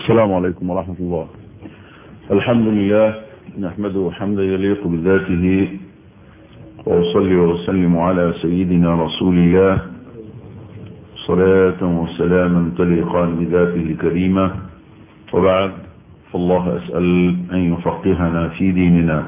السلام عليكم ورحمة الله الحمد لله نحمده حمدا يليق بذاته وأصلي وسلم على سيدنا رسول الله صلاة وسلاما تليقان بذاته الكريمة وبعد فالله أسأل أن يفقهنا في ديننا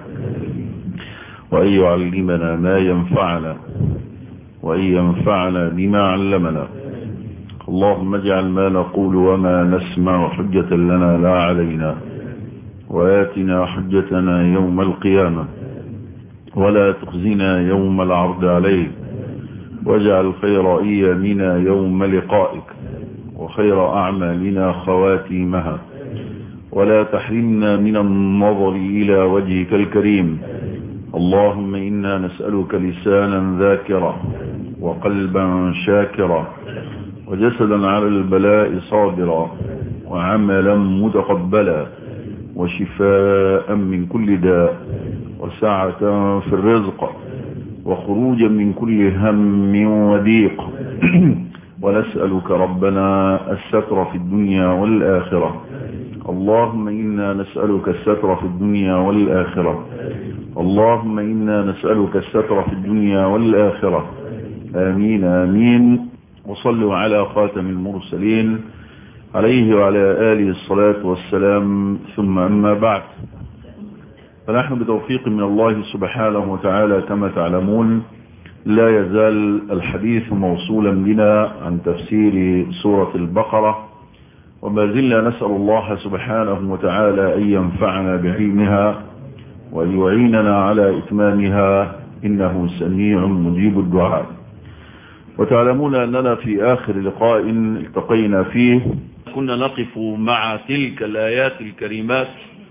وأن يعلمنا ما ينفعنا وأن ينفعنا بما علمنا اللهم اجعل ما نقول وما نسمع حجة لنا لا علينا وآتنا حجتنا يوم القيامة ولا تخزنا يوم العرض عليك واجعل خير أيامنا يوم لقائك وخير أعمالنا خواتيمها ولا تحرمنا من النظر إلى وجهك الكريم اللهم إنا نسألك لسانا ذاكرا وقلبا شاكرا وجسدا على البلاء صابرا وعملا متقبلا وشفاء من كل داء وسعة في الرزق وخروجا من كل هم وضيق ونسألك ربنا الستر في الدنيا والآخرة اللهم إنا نسألك الستر في الدنيا والآخرة اللهم إنا نسألك الستر في الدنيا والآخرة آمين آمين وصلوا على خاتم المرسلين عليه وعلى آله الصلاة والسلام ثم أما بعد فنحن بتوفيق من الله سبحانه وتعالى كما تعلمون لا يزال الحديث موصولا بنا عن تفسير سورة البقرة وما زلنا نسأل الله سبحانه وتعالى أن ينفعنا بعلمها وأن يعيننا على إتمامها إنه سميع مجيب الدعاء وتعلمون أننا في آخر لقاء التقينا فيه كنا نقف مع تلك الآيات الكريمات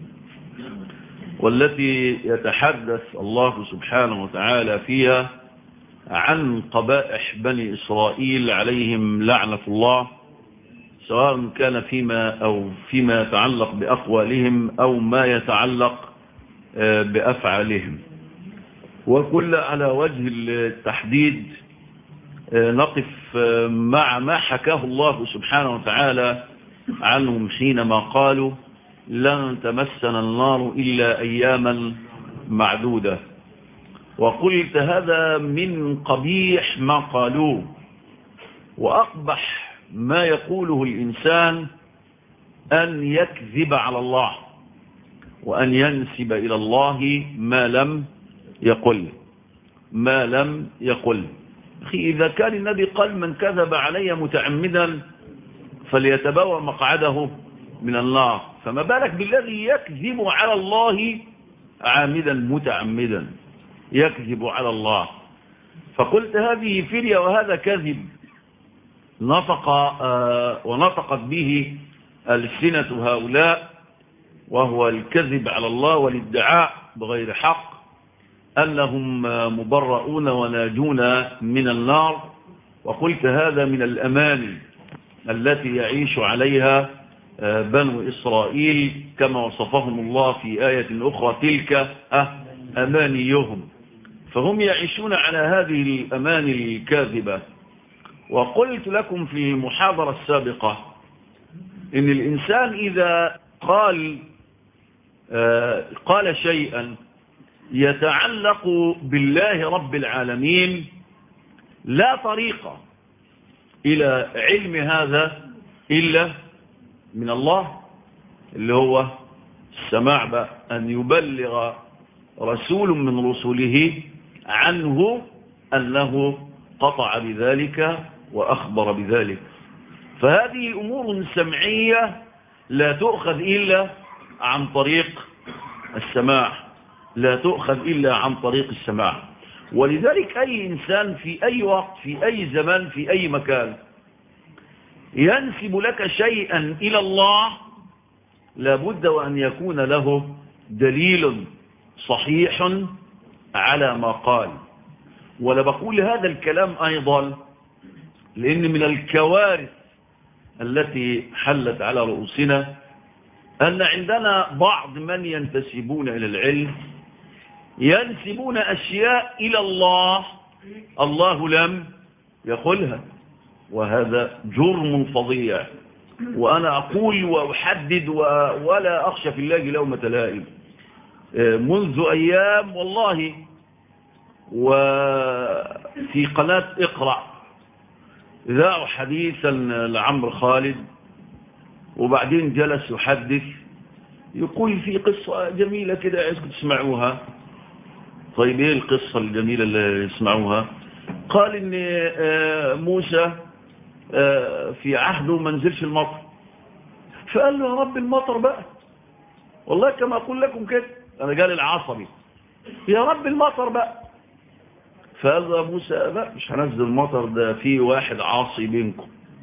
والتي يتحدث الله سبحانه وتعالى فيها عن قبائح بني إسرائيل عليهم لعنة الله سواء كان فيما أو فيما يتعلق بأقوالهم أو ما يتعلق بأفعالهم وكل على وجه التحديد نقف مع ما حكاه الله سبحانه وتعالى عنهم حينما قالوا لن تمسنا النار إلا أياما معدودة وقلت هذا من قبيح ما قالوه وأقبح ما يقوله الإنسان أن يكذب على الله وأن ينسب إلى الله ما لم يقل ما لم يقل أخي إذا كان النبي قال من كذب علي متعمدا فليتبوى مقعده من النار فما بالك بالذي يكذب على الله عامدا متعمدا يكذب على الله فقلت هذه فرية وهذا كذب نطق آه ونطقت به ألسنة هؤلاء وهو الكذب على الله والادعاء بغير حق أنهم مبرؤون وناجون من النار وقلت هذا من الأماني التي يعيش عليها بنو إسرائيل كما وصفهم الله في آية أخرى تلك أمانيهم فهم يعيشون على هذه الأماني الكاذبة وقلت لكم في المحاضرة السابقة إن الإنسان إذا قال قال شيئا يتعلق بالله رب العالمين لا طريق إلى علم هذا إلا من الله اللي هو السماع بقى أن يبلغ رسول من رسله عنه أنه قطع بذلك وأخبر بذلك فهذه أمور سمعية لا تؤخذ إلا عن طريق السماع لا تؤخذ إلا عن طريق السماع ولذلك أي إنسان في أي وقت في أي زمان في أي مكان ينسب لك شيئا إلى الله لابد وأن يكون له دليل صحيح على ما قال ولا بقول هذا الكلام أيضا لأن من الكوارث التي حلت على رؤوسنا أن عندنا بعض من ينتسبون إلى العلم ينسبون أشياء إلى الله الله لم يقلها وهذا جرم فظيع وأنا أقول وأحدد ولا أخشى في الله لومة لائم منذ أيام والله وفي قناة اقرأ ذاعوا حديثا لعمرو خالد وبعدين جلس يحدث يقول في قصة جميلة كده عايزكم تسمعوها طيب ايه القصة الجميلة اللي يسمعوها قال ان موسى في عهده ما نزلش المطر فقال له يا رب المطر بقى والله كما اقول لكم كده انا قال العصبي يا رب المطر بقى فقال له موسى لا مش هنزل المطر ده في واحد عاصي بينكم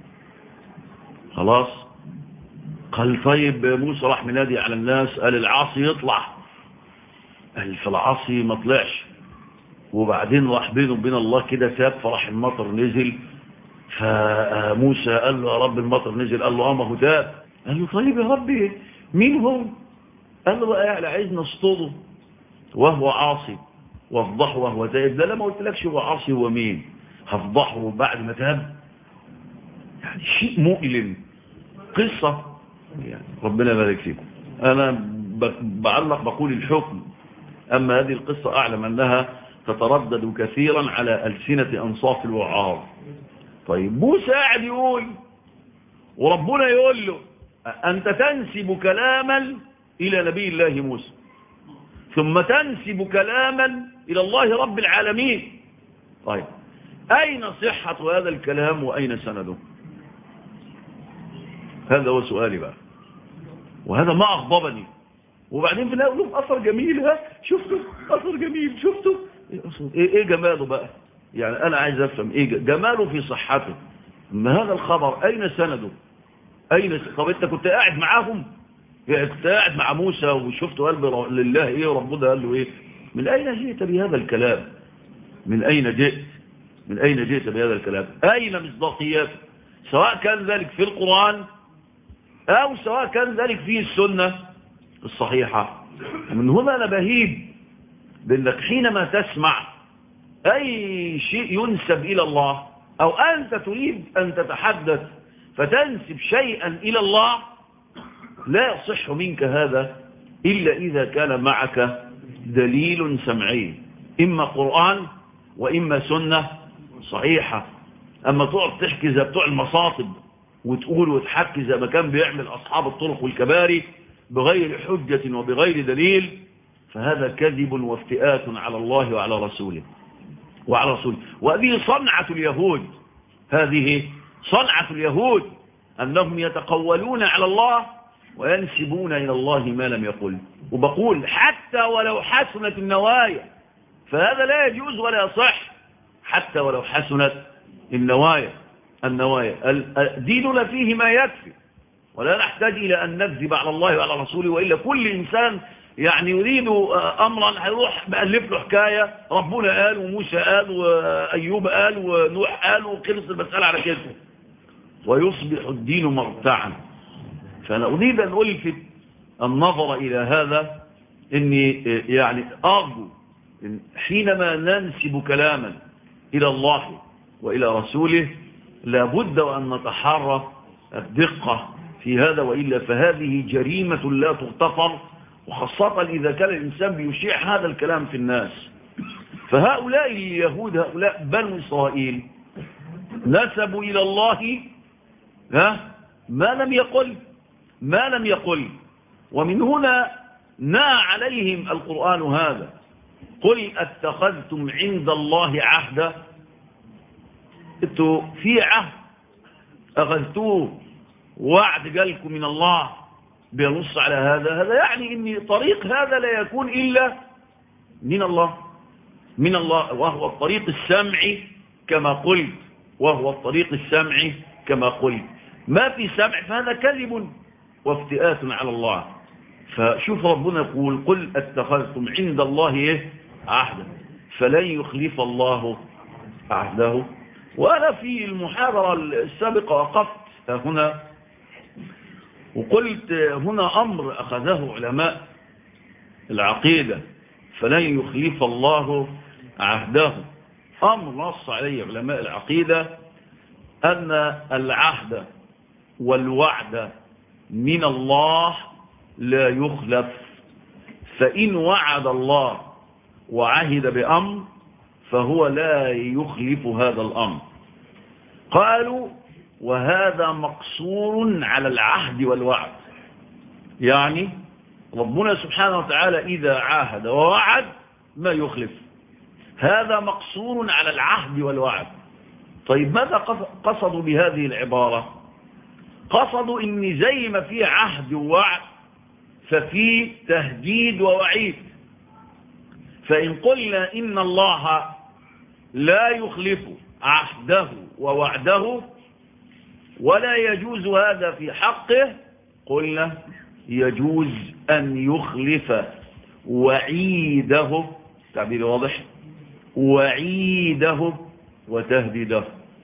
خلاص قال طيب موسى راح منادي على الناس قال العاصي يطلع قال فالعاصي ما طلعش وبعدين راح بينه وبين الله كده ساب فراح المطر نزل فموسى قال له يا رب المطر نزل قال له اه ما هو تاب قال له طيب يا ربي مين هو قال له بقى يعني عايز نصطده وهو عاصي وافضحه وهو تائب لا لا ما قلتلكش هو عاصي هو مين هفضحه بعد ما تاب يعني شيء مؤلم قصة يعني ربنا يبارك فيكم انا بعلق بقول الحكم اما هذه القصة اعلم انها تتردد كثيرا على ألسنة أنصاف الوعاظ طيب موسى قاعد يقول وربنا يقول له أنت تنسب كلاما إلى نبي الله موسى ثم تنسب كلاما إلى الله رب العالمين طيب أين صحة هذا الكلام وأين سنده هذا هو سؤالي بقى وهذا ما أغضبني وبعدين في الأول أثر جميل ها شفتوا أثر جميل شفتوا ايه ايه جماله بقى يعني انا عايز افهم ايه جماله في صحته ما هذا الخبر اين سنده اين س... طب انت كنت قاعد معاهم يعني كنت قاعد مع موسى وشفت قلب لله ايه وربنا قال له ايه من اين جئت بهذا الكلام من اين جئت من اين جئت بهذا الكلام اين مصداقياته سواء كان ذلك في القرآن او سواء كان ذلك في السنة الصحيحة ومن هنا انا بهيب بأنك حينما تسمع أي شيء ينسب إلى الله أو أنت تريد أن تتحدث فتنسب شيئا إلى الله لا يصح منك هذا إلا إذا كان معك دليل سمعي إما قرآن وإما سنة صحيحة أما تقعد تحكي زي بتوع المصاطب وتقول وتحكي زي ما كان بيعمل أصحاب الطرق والكباري بغير حجة وبغير دليل فهذا كذب وافتئات على الله وعلى رسوله وعلى رسوله وهذه صنعة اليهود هذه صنعة اليهود أنهم يتقولون على الله وينسبون إلى الله ما لم يقل وبقول حتى ولو حسنت النوايا فهذا لا يجوز ولا يصح حتى ولو حسنت النوايا النوايا ديننا فيه ما يكفي ولا نحتاج إلى أن نكذب على الله وعلى رسوله وإلا كل إنسان يعني يريد امرا هيروح مألف له حكايه ربنا قال وموسى قال وايوب قال ونوح قال وخلص المساله على كده ويصبح الدين مرتعا فانا اريد ان الفت النظر الى هذا اني يعني ارجو إن حينما ننسب كلاما الى الله والى رسوله لابد وان نتحرى الدقه في هذا والا فهذه جريمه لا تغتفر وخاصة إذا كان الإنسان بيشيع هذا الكلام في الناس فهؤلاء اليهود هؤلاء بنو إسرائيل نسبوا إلى الله ها ما لم يقل ما لم يقل ومن هنا ناى عليهم القرآن هذا قل اتخذتم عند الله عهدا انتوا في عهد أخذتوه وعد قالكم من الله بينص على هذا هذا يعني ان طريق هذا لا يكون إلا من الله من الله وهو الطريق السمعي كما قلت وهو الطريق السمعي كما قلت ما في سمع فهذا كذب وافتئات على الله فشوف ربنا يقول قل اتخذتم عند الله ايه عهدا فلن يخلف الله عهده وأنا في المحاضرة السابقة وقفت هنا وقلت هنا أمر أخذه علماء العقيدة فلن يخلف الله عهده أمر نص عليه علماء العقيدة أن العهد والوعد من الله لا يخلف فإن وعد الله وعهد بأمر فهو لا يخلف هذا الأمر قالوا وهذا مقصور على العهد والوعد يعني ربنا سبحانه وتعالى إذا عاهد ووعد ما يخلف هذا مقصور على العهد والوعد طيب ماذا قصدوا بهذه العبارة قصدوا ان زي ما في عهد ووعد ففي تهديد ووعيد فإن قلنا إن الله لا يخلف عهده ووعده ولا يجوز هذا في حقه قلنا يجوز أن يخلف وعيده تعبير واضح وعيده وتهديده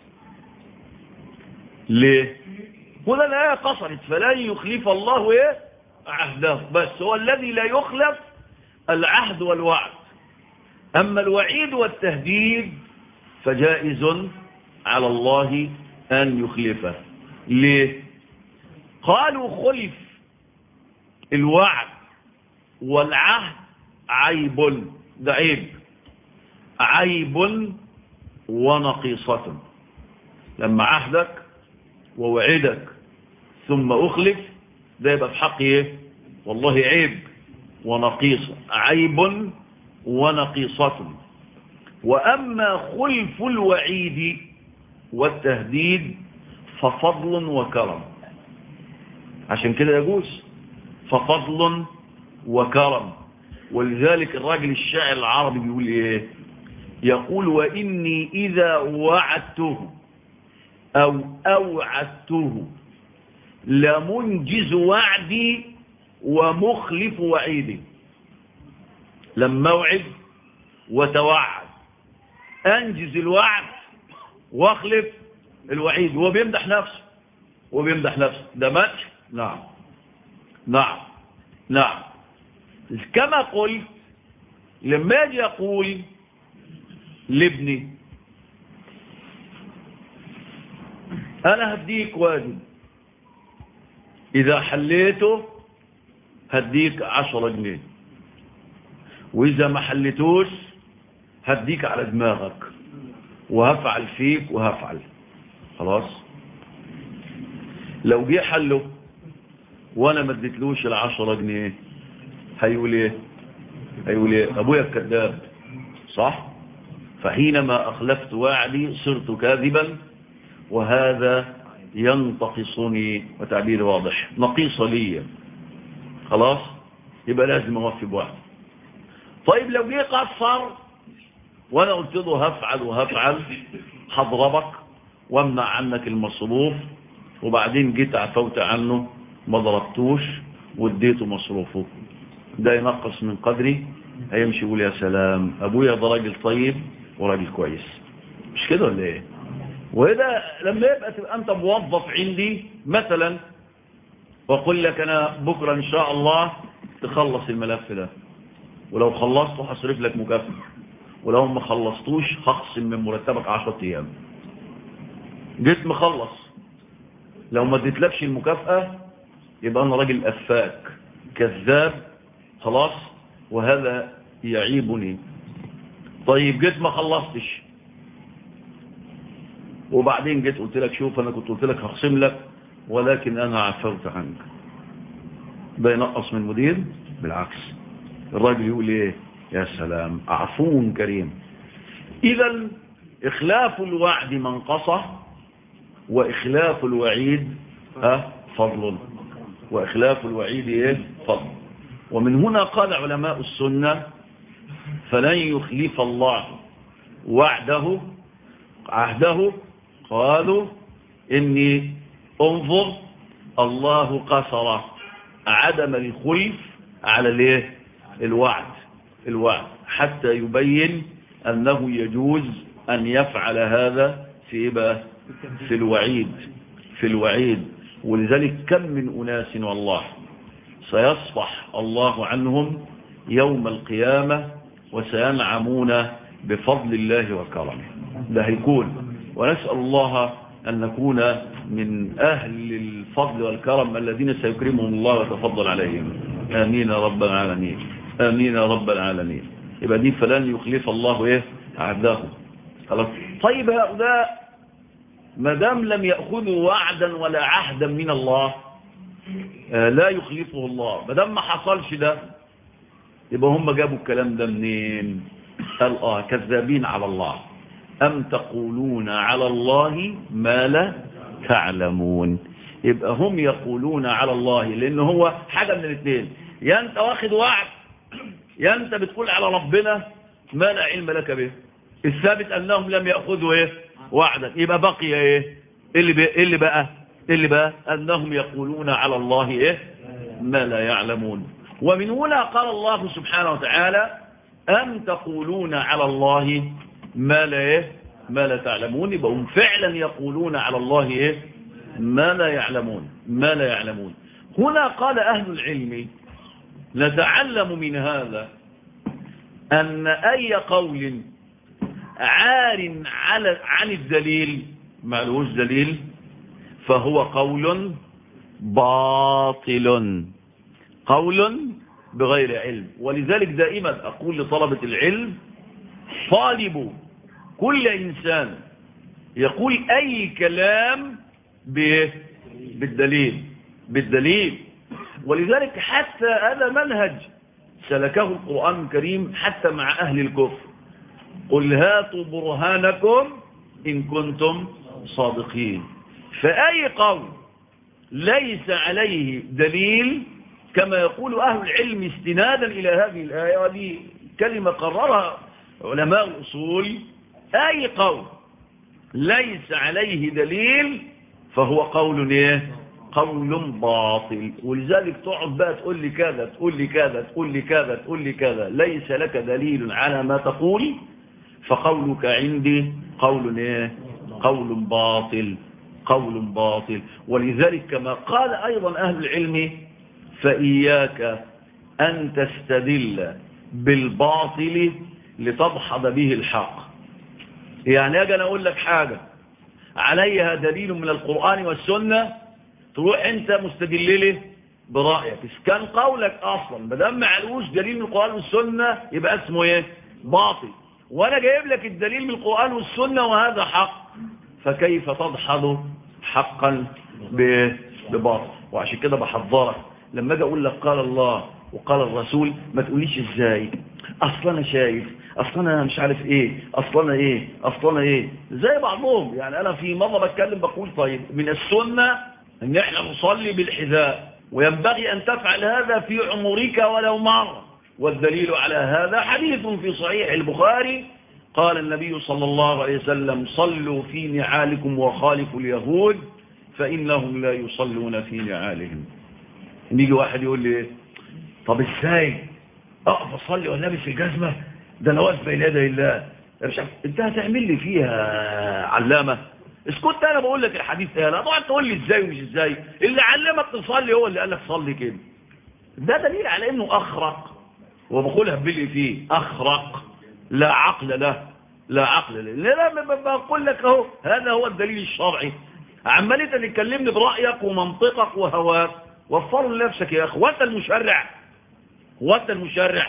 ليه هنا الآية قصرت فلن يخلف الله إيه؟ عهده بس هو الذي لا يخلف العهد والوعد أما الوعيد والتهديد فجائز على الله أن يخلفه ليه قالوا خلف الوعد والعهد عيب ده عيب عيب ونقيصة لما عهدك ووعدك ثم أخلف ده يبقى في حق ايه والله عيب ونقيصة عيب ونقيصة وأما خلف الوعيد والتهديد ففضل وكرم عشان كده يجوز ففضل وكرم ولذلك الراجل الشاعر العربي بيقول ايه يقول وإني إذا وعدته أو أوعدته لمنجز وعدي ومخلف وعيدي لما اوعد وتوعد انجز الوعد واخلف الوعيد هو بيمدح نفسه هو بيمدح نفسه ده مدح نعم نعم نعم كما قلت لما اجي اقول لابني انا هديك واجب اذا حليته هديك عشرة جنيه واذا ما حليتوش هديك على دماغك وهفعل فيك وهفعل خلاص لو جه حله وانا ما اديتلوش العشرة جنيه هيقول ايه هيقول ايه ابويا الكذاب صح فحينما اخلفت وعدي صرت كاذبا وهذا ينتقصني وتعبير واضح نقيصة لي خلاص يبقى لازم اوفي بوعد طيب لو جه قصر وانا قلت له هفعل وهفعل هضربك وامنع عنك المصروف وبعدين جيت عفوت عنه ما ضربتوش واديته مصروفه ده ينقص من قدري هيمشي يقول يا سلام ابويا ده راجل طيب وراجل كويس مش كده ولا ايه وده لما يبقى تبقى انت موظف عندي مثلا واقول لك انا بكره ان شاء الله تخلص الملف ده ولو خلصته هصرف لك مكافاه ولو ما خلصتوش هخصم من مرتبك 10 ايام جيت مخلص لو ما اديتلكش المكافاه يبقى انا راجل افاك كذاب خلاص وهذا يعيبني طيب جيت ما خلصتش وبعدين جيت قلت لك شوف انا كنت قلت لك هخصم لك ولكن انا عفوت عنك ده ينقص من المدير بالعكس الراجل يقول ايه يا سلام عفو كريم اذا اخلاف الوعد منقصه واخلاف الوعيد ها فضل واخلاف الوعيد ايه فضل ومن هنا قال علماء السنه فلن يخلف الله وعده عهده قالوا اني انظر الله قصر عدم الخلف على الايه الوعد الوعد حتى يبين انه يجوز ان يفعل هذا في بقى في الوعيد في الوعيد ولذلك كم من اناس والله سيصفح الله عنهم يوم القيامه وسينعمون بفضل الله وكرمه ده هيكون ونسأل الله أن نكون من أهل الفضل والكرم الذين سيكرمهم الله ويتفضل عليهم آمين يا رب العالمين آمين يا رب العالمين يبقى دي فلن يخلف الله إيه عهده خلاص طيب هؤلاء ما دام لم يأخذوا وعدا ولا عهدا من الله آه لا يخلفه الله ما دام ما حصلش ده يبقى هم جابوا الكلام ده منين قال اه كذابين على الله أم تقولون على الله ما لا تعلمون يبقى هم يقولون على الله لأن هو حاجة من الاثنين يا أنت واخد وعد يا أنت بتقول على ربنا ما لا علم لك به الثابت أنهم لم يأخذوا إيه وعدا يبقى بقي إيه اللي, بقى اللي بقى اللي بقى أنهم يقولون على الله إيه ما لا يعلمون ومن هنا قال الله سبحانه وتعالى أم تقولون على الله ما لا إيه ما لا تعلمون يبقى هم فعلا يقولون على الله إيه ما لا يعلمون ما لا يعلمون هنا قال أهل العلم نتعلم من هذا أن أي قول عار على عن الدليل معلوش دليل فهو قول باطل قول بغير علم ولذلك دائما أقول لطلبة العلم طالبوا كل إنسان يقول أي كلام بالدليل بالدليل ولذلك حتى هذا منهج سلكه القرآن الكريم حتى مع أهل الكفر قل هاتوا برهانكم إن كنتم صادقين فأي قول ليس عليه دليل كما يقول أهل العلم استنادا إلى هذه الآية وهذه كلمة قررها علماء الأصول أي قول ليس عليه دليل فهو قول ايه قول باطل ولذلك تقعد بقى تقول لي كذا تقول لي كذا تقول لي كذا تقول لي كذا ليس لك دليل على ما تقول فقولك عندي قول ايه قول باطل قول باطل ولذلك كما قال ايضا اهل العلم فاياك ان تستدل بالباطل لتضحض به الحق يعني اجي انا اقول لك حاجه عليها دليل من القرآن والسنة تروح انت مستدل لي برأيك إذا كان قولك اصلا ما دام معلوش دليل من القرآن والسنة يبقى اسمه ايه باطل وانا جايب لك الدليل من القرآن والسنة وهذا حق فكيف تدحض حقا بباطل وعشان كده بحذرك لما اجي اقول لك قال الله وقال الرسول ما تقوليش ازاي اصلا انا شايف اصلا انا مش عارف ايه اصلا ايه اصلا ايه زي بعضهم يعني انا في مرة بتكلم بقول طيب من السنة ان احنا نصلي بالحذاء وينبغي ان تفعل هذا في عمرك ولو مرة والدليل على هذا حديث في صحيح البخاري قال النبي صلى الله عليه وسلم صلوا في نعالكم وخالفوا اليهود فإنهم لا يصلون في نعالهم نيجي واحد يقول لي طب ازاي اقف اصلي والنبي في الجزمه ده انا واقف بين يدي الله مش عارف انت هتعمل لي فيها علامه اسكت انا بقول لك الحديث ده لا تقعد تقول لي ازاي ومش ازاي اللي علمك تصلي هو اللي قال لك صلي كده ده دليل على انه اخرق وبقولها باللي فيه اخرق لا عقل له لا عقل له لا بقول لك اهو هذا هو الدليل الشرعي عمال انت تكلمني برايك ومنطقك وهواك وفروا لنفسك يا اخي وانت المشرع وانت المشرع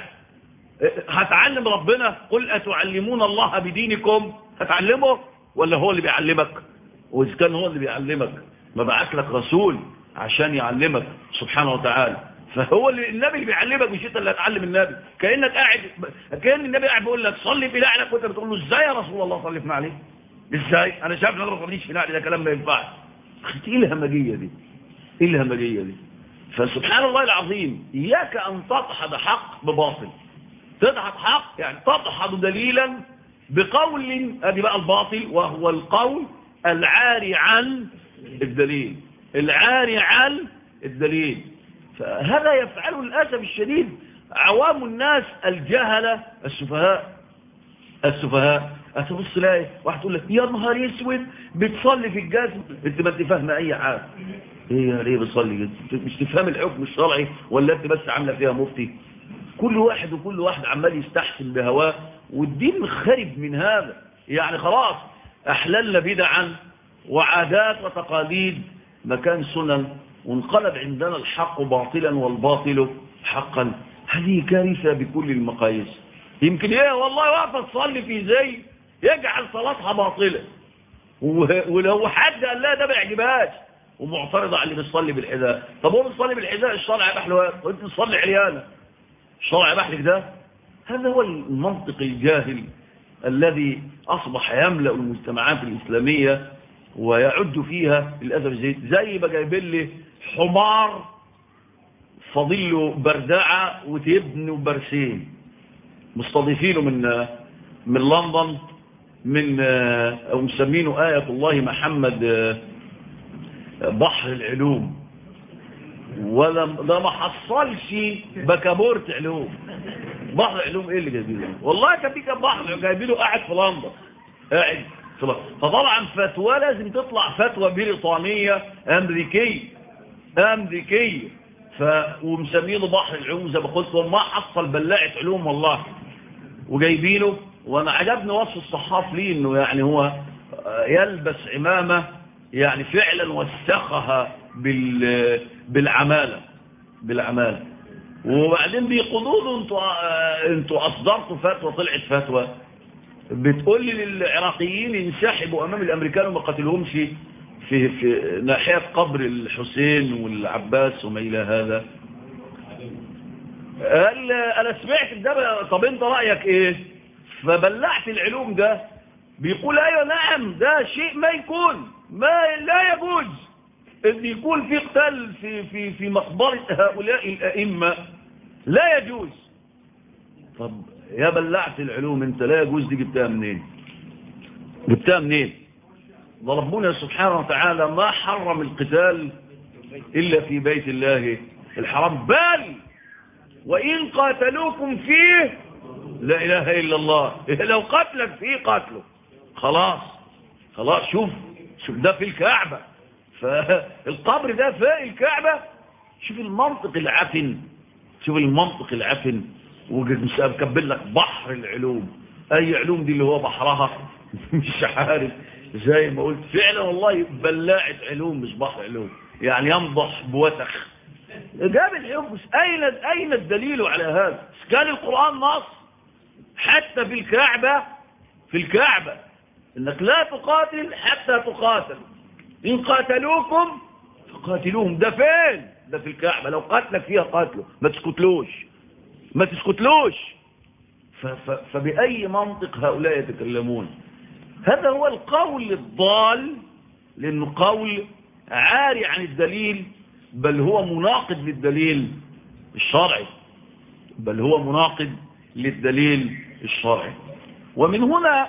هتعلم ربنا قل أتعلمون الله بدينكم هتعلمه ولا هو اللي بيعلمك وإذا كان هو اللي بيعلمك ما بعت لك رسول عشان يعلمك سبحانه وتعالى فهو اللي النبي اللي بيعلمك مش انت اللي هتعلم النبي كانك قاعد كان النبي قاعد بيقول لك صلي في نعلك وانت بتقول له ازاي يا رسول الله صلي في نعلي ازاي انا شايف ان انا ما بصليش في نعلي ده كلام ما ينفعش ايه الهمجيه دي ايه الهمجيه دي فسبحان الله العظيم اياك ان تدحض حق بباطل تدحض حق يعني تدحض دليلا بقول ادي بقى الباطل وهو القول العاري عن الدليل العاري عن الدليل فهذا يفعله للاسف الشديد عوام الناس الجهله السفهاء السفهاء هتبص تلاقي واحد تقول لك يا نهار اسود بتصلي في الجزم انت ما انت فاهمه اي حاجه ايه ليه بتصلي مش تفهم الحكم الشرعي ولا انت بس عامله فيها مفتي كل واحد وكل واحد عمال يستحسن بهواه والدين خارج من هذا يعني خلاص احللنا بدعا وعادات وتقاليد مكان سنن وانقلب عندنا الحق باطلا والباطل حقا هذه كارثة بكل المقاييس يمكن ايه والله واقفة تصلي في زي يجعل صلاتها باطلة ولو حد قال لا ده ما يعجبهاش ومعترضة على اللي بيصلي بالحذاء طب هو بيصلي بالحذاء الشرع يباح له وانت تصلي عريانة الشرع يباح لك ده هذا هو المنطق الجاهل الذي أصبح يملأ المجتمعات الإسلامية ويعد فيها للأسف زي, زي ما جايبين لي حمار فاضل له بردعة وتبن برسين مستضيفينه من من لندن من أو مسمينه آية الله محمد بحر العلوم ولا ده ما حصلش بكابورت علوم بحر علوم ايه اللي جايبينه والله كان في كان بحر جايبينه قاعد في لندن قاعد في لندن فطبعا فتوى لازم تطلع فتوى بريطانيه امريكيه امريكيه ف ومسمينه بحر العلوم زي ما قلت وما حصل بلاعه علوم والله وجايبينه وانا عجبني وصف الصحاف ليه انه يعني هو يلبس عمامه يعني فعلا وسخها بال بالعماله بالعماله وبعدين بيقولوا له انتوا انتوا اصدرتوا فتوى طلعت فتوى بتقول لي للعراقيين ينسحبوا امام الامريكان وما قتلهمش في في ناحيه قبر الحسين والعباس وما الى هذا قال انا سمعت ده طب انت رايك ايه فبلعت العلوم ده بيقول ايوه نعم ده شيء ما يكون ما لا يجوز ان يكون في قتال في في في مقبره هؤلاء الائمه لا يجوز طب يا بلعت العلوم انت لا يجوز دي جبتها منين جبتها منين ده ربنا سبحانه وتعالى ما حرم القتال الا في بيت الله الحرام بل وان قاتلوكم فيه لا اله الا الله لو قتلك فيه قتله خلاص خلاص شوف شوف ده في الكعبة فالقبر ده في الكعبة شوف المنطق العفن شوف المنطق العفن وكبل لك بحر العلوم اي علوم دي اللي هو بحرها مش عارف زي ما قلت فعلا والله بلاعة علوم مش بحر علوم يعني ينضح بوسخ جاب العلوم اين اين الدليل على هذا كان القرآن نص حتى في الكعبة في الكعبة انك لا تقاتل حتى تقاتل ان قاتلوكم فقاتلوهم ده فين ده في الكعبة لو قاتلك فيها قاتله ما تسكتلوش ما تسكتلوش فبأي منطق هؤلاء يتكلمون هذا هو القول الضال لأنه قول عاري عن الدليل بل هو مناقض للدليل الشرعي بل هو مناقض للدليل الشرعي ومن هنا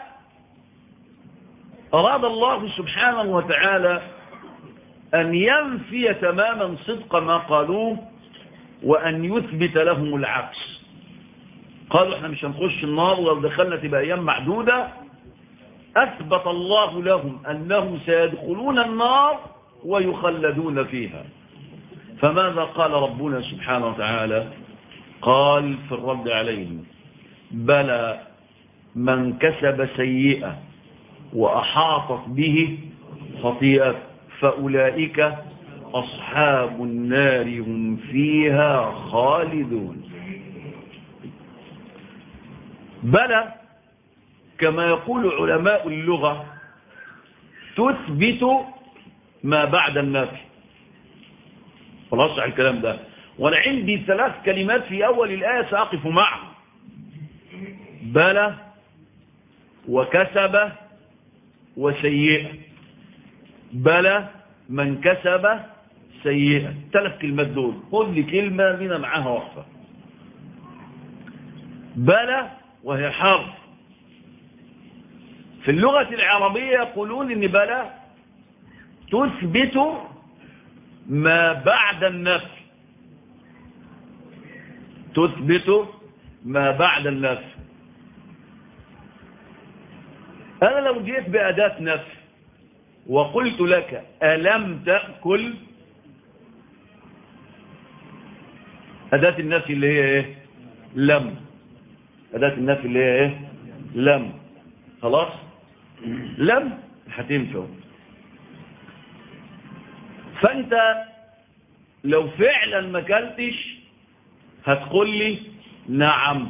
أراد الله سبحانه وتعالى أن ينفي تماما صدق ما قالوه وأن يثبت لهم العكس قالوا احنا مش هنخش النار ولو دخلنا تبقى أيام معدودة أثبت الله لهم أنهم سيدخلون النار ويخلدون فيها فماذا قال ربنا سبحانه وتعالى قال في الرد عليهم بلى من كسب سيئة وأحاطت به خطيئة فأولئك أصحاب النار هم فيها خالدون بلى كما يقول علماء اللغة تثبت ما بعد النفي خلاص على الكلام ده وانا عندي ثلاث كلمات في اول الايه ساقف معها بلى وكسب وسيئة بلى من كسب سيئة ثلاث كلمات دول كل كلمة لنا معاها وقفة بلى وهي حرف في اللغة العربية يقولون ان بلى تثبت ما بعد النفي تثبت ما بعد النفي أنا لو جيت بأداة نفي وقلت لك ألم تأكل أداة النفي اللي هي إيه لم أداة النفي اللي هي إيه لم خلاص لم هتنفع فانت لو فعلا ما اكلتش هتقول لي نعم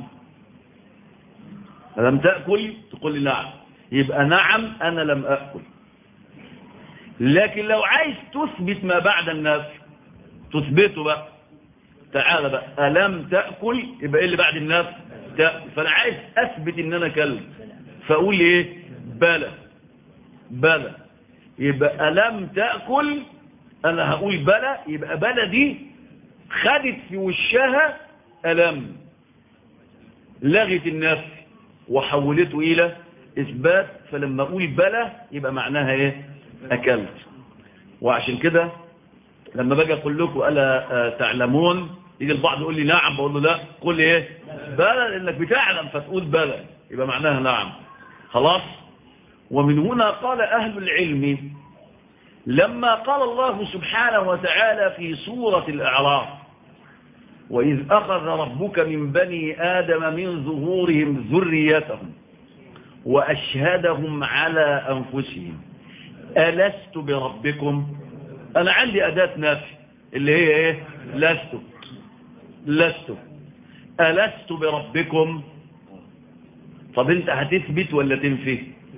لم تأكل تقول لي نعم يبقى نعم أنا لم أأكل لكن لو عايز تثبت ما بعد النفي تثبته بقى تعالى بقى ألم تأكل يبقى إيه اللي بعد النفي تأكل فأنا عايز أثبت إن أنا كلت فأقول لي إيه بلى بلى يبقى ألم تأكل أنا هقول بلى يبقى بلى دي خدت في وشها ألم لغت النفي وحولته إلى إثبات فلما أقول بلى يبقى معناها إيه أكلت وعشان كده لما باجي أقول لكم ألا تعلمون يجي البعض يقول لي نعم بقول له لا قول لي إيه بلى لأنك بتعلم فتقول بلى يبقى معناها نعم خلاص ومن هنا قال أهل العلم لما قال الله سبحانه وتعالى في سورة الأعراف وإذ أخذ ربك من بني آدم من ظهورهم ذريتهم وأشهدهم على أنفسهم ألست بربكم أنا عندي أداة نفي اللي هي إيه لست لست ألست بربكم طب أنت هتثبت ولا تنفي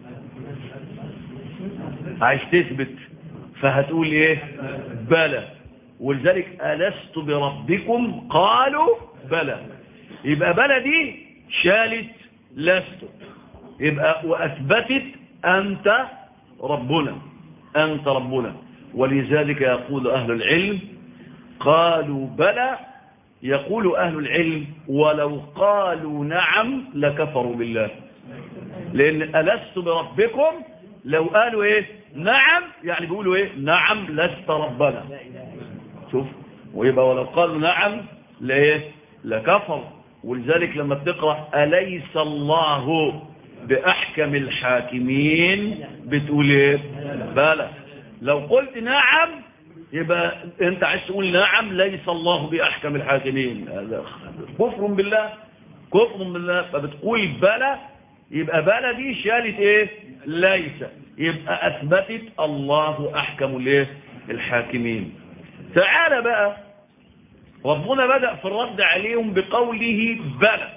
عايز تثبت فهتقول إيه بلى ولذلك ألست بربكم قالوا بلى يبقى بلى دي شالت لست يبقى وأثبتت أنت ربنا أنت ربنا ولذلك يقول أهل العلم قالوا بلى يقول أهل العلم ولو قالوا نعم لكفروا بالله لأن ألست بربكم لو قالوا إيه نعم يعني بيقولوا إيه نعم لست ربنا شوف ويبقى ولو قالوا نعم لإيه لكفر ولذلك لما بتقرأ أليس الله بأحكم الحاكمين بتقول ايه بلى لو قلت نعم يبقى انت عايز تقول نعم ليس الله بأحكم الحاكمين هذا كفر بالله كفر بالله فبتقول بلى يبقى بلى دي شالت ايه ليس يبقى اثبتت الله احكم الايه الحاكمين تعال بقى ربنا بدأ في الرد عليهم بقوله بلى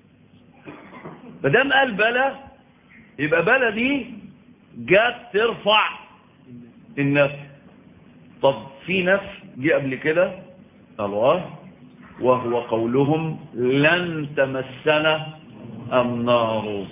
مدام قال بلى يبقى بلى دي جت ترفع النفي طب في نفي جه قبل كده الله وهو قولهم لن تمسنا النار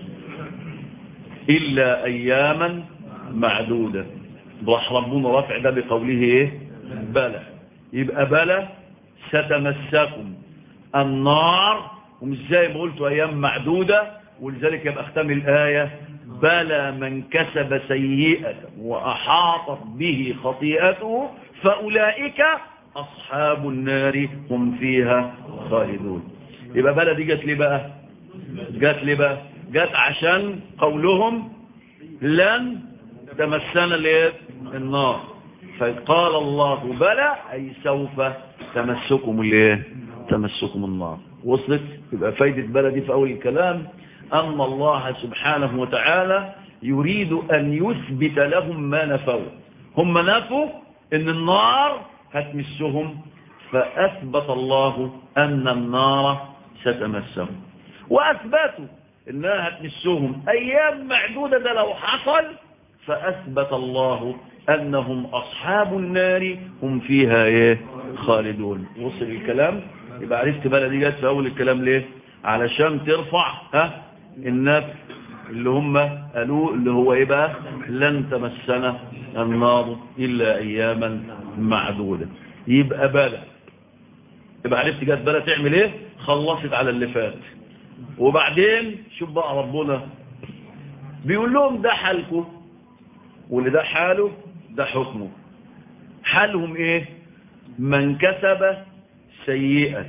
إلا أياما معدودة راح ربنا رفع ده بقوله ايه بلى يبقى بلى ستمسكم النار ومش زي ما قلت أيام معدودة ولذلك يبقى اختم الآية بلى من كسب سيئة وأحاطت به خطيئته فأولئك أصحاب النار هم فيها خالدون يبقى بلى دي جت ليه بقى جت ليه بقى جت عشان قولهم لن تمسنا ليه النار فقال الله بلى أي سوف تمسكم الايه تمسكم النار وصلت يبقى فايدة بلدي في أول الكلام أن الله سبحانه وتعالى يريد أن يثبت لهم ما نفوا هم نفوا أن النار هتمسهم فأثبت الله أن النار ستمسهم وأثبتوا أنها هتمسهم أيام معدودة ده لو حصل فأثبت الله أنهم أصحاب النار هم فيها إيه خالدون وصل الكلام يبقى عرفت بقى دي جت في أول الكلام ليه علشان ترفع ها النفي اللي هم قالوه اللي هو ايه بقى لن تمسنا النار إلا أياما معدودة يبقى بلى يبقى عرفت جت بلى تعمل ايه خلصت على اللي فات وبعدين شوف بقى ربنا بيقول لهم ده حالكم واللي ده حاله ده حكمه حالهم ايه من كسب سيئة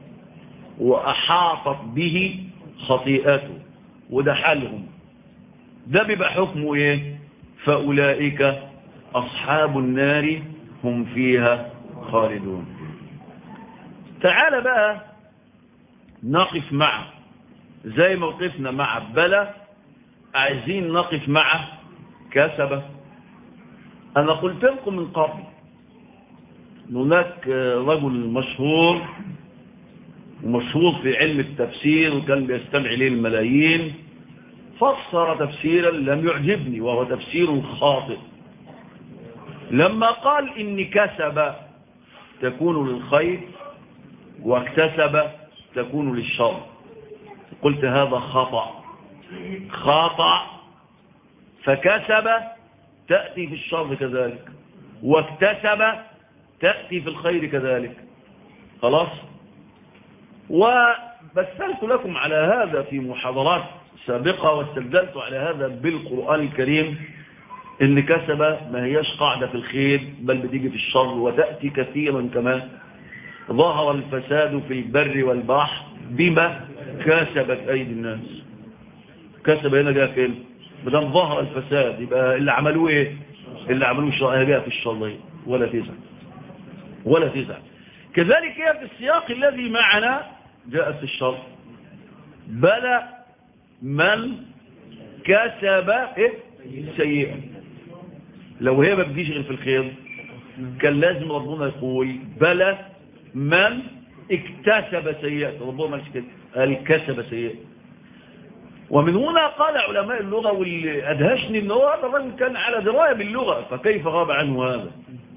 وأحاطت به خطيئته وده حالهم ده بيبقى حكمه ايه فأولئك أصحاب النار هم فيها خالدون تعال بقى نقف مع زي ما وقفنا مع بلى عايزين نقف مع كسبة أنا قلت لكم من قبل هناك رجل مشهور ومشهور في علم التفسير وكان بيستمع إليه الملايين فسر تفسيرا لم يعجبني وهو تفسير خاطئ لما قال إن كسب تكون للخير واكتسب تكون للشر قلت هذا خطأ خطأ فكسب تأتي في الشر كذلك واكتسب تأتي في الخير كذلك خلاص وبثلت لكم على هذا في محاضرات سابقة واستدلت على هذا بالقرآن الكريم ان كسب ما هياش قاعدة في الخير بل بتيجي في الشر وتأتي كثيرا كمان ظهر الفساد في البر والبحر بما كسبت أيدي الناس كسب هنا جاء فين مدام ظهر الفساد يبقى اللي عملوه ايه اللي عملوه الشر جاء في الشر ولا تزعل ولا تزعل كذلك هي في السياق الذي معنا جاءت في الشر بلى من كسب إيه؟ سيئا لو هي ما بتجيش غير في الخير كان لازم ربنا يقول بلى من اكتسب سيئا ربنا ما كده قال كسب سيئا ومن هنا قال علماء اللغة واللي أدهشني ان هو هذا الرجل كان على دراية باللغة فكيف غاب عنه هذا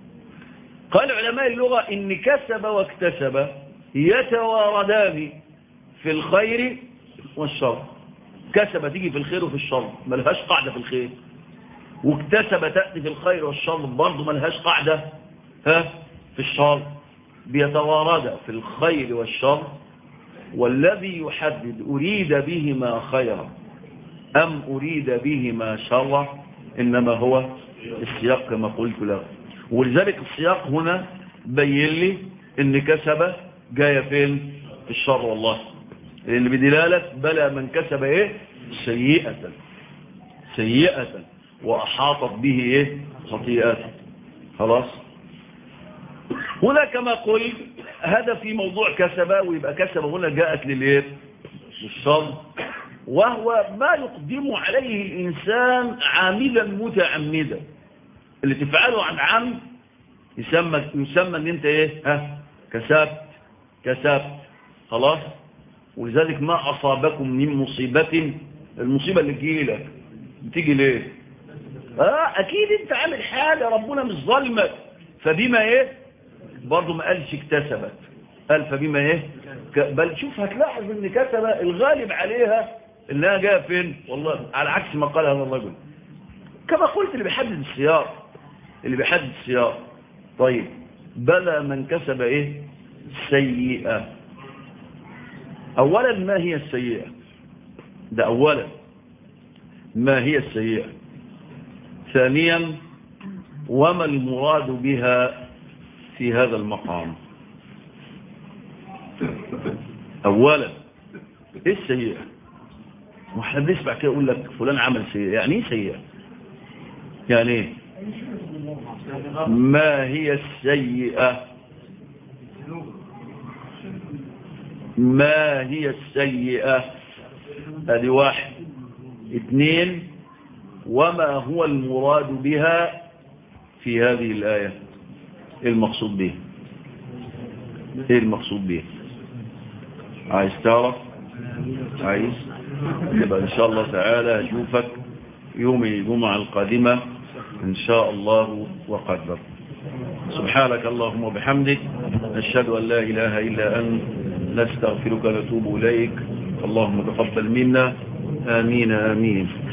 قال علماء اللغة إن كسب واكتسب يتواردان في الخير والشر كسب تيجي في الخير وفي الشر ملهاش قاعدة في الخير واكتسب تأتي في الخير والشر برضه ملهاش قاعدة ها في الشر بيتوارد في الخير والشر والذي يحدد أريد بهما خيرا أم أريد بهما شرا إنما هو السياق كما قلت له ولذلك السياق هنا بين لي ان كسب جاية فين في الشر والله لان بدلالة بلى من كسب ايه سيئة سيئة واحاطت به ايه خطيئات خلاص هنا كما قلت هذا في موضوع كسب ويبقى كسب هنا جاءت للايه للشر وهو ما يقدم عليه الانسان عاملا متعمدا اللي تفعله عن عمد يسمى يسمى ان انت ايه ها كسبت كسبت خلاص ولذلك ما اصابكم من مصيبه المصيبه اللي تجي لك بتيجي ليه اه اكيد انت عامل حاجه ربنا مش ظالمك فبما ايه برضه ما قالش اكتسبت قال فبما ايه بل شوف هتلاحظ ان كسب الغالب عليها انها جايه فين والله على عكس ما قال هذا الرجل كما قلت اللي بيحدد السياق اللي بيحدد السياق طيب بلى من كسب ايه سيئة اولا ما هي السيئة ده اولا ما هي السيئة ثانيا وما المراد بها في هذا المقام اولا ايه السيئة واحنا بنسمع كده يقول لك فلان عمل سيئة يعني ايه سيئة يعني ايه ما هي السيئة ما هي السيئة ادي واحد اثنين وما هو المراد بها في هذه الآية ايه المقصود به ايه المقصود به عايز تعرف عايز يبقى ان شاء الله تعالى اشوفك يوم الجمعة القادمة إن شاء الله وقدر سبحانك اللهم وبحمدك نشهد أن لا إله إلا أنت نستغفرك ونتوب إليك اللهم تقبل منا آمين آمين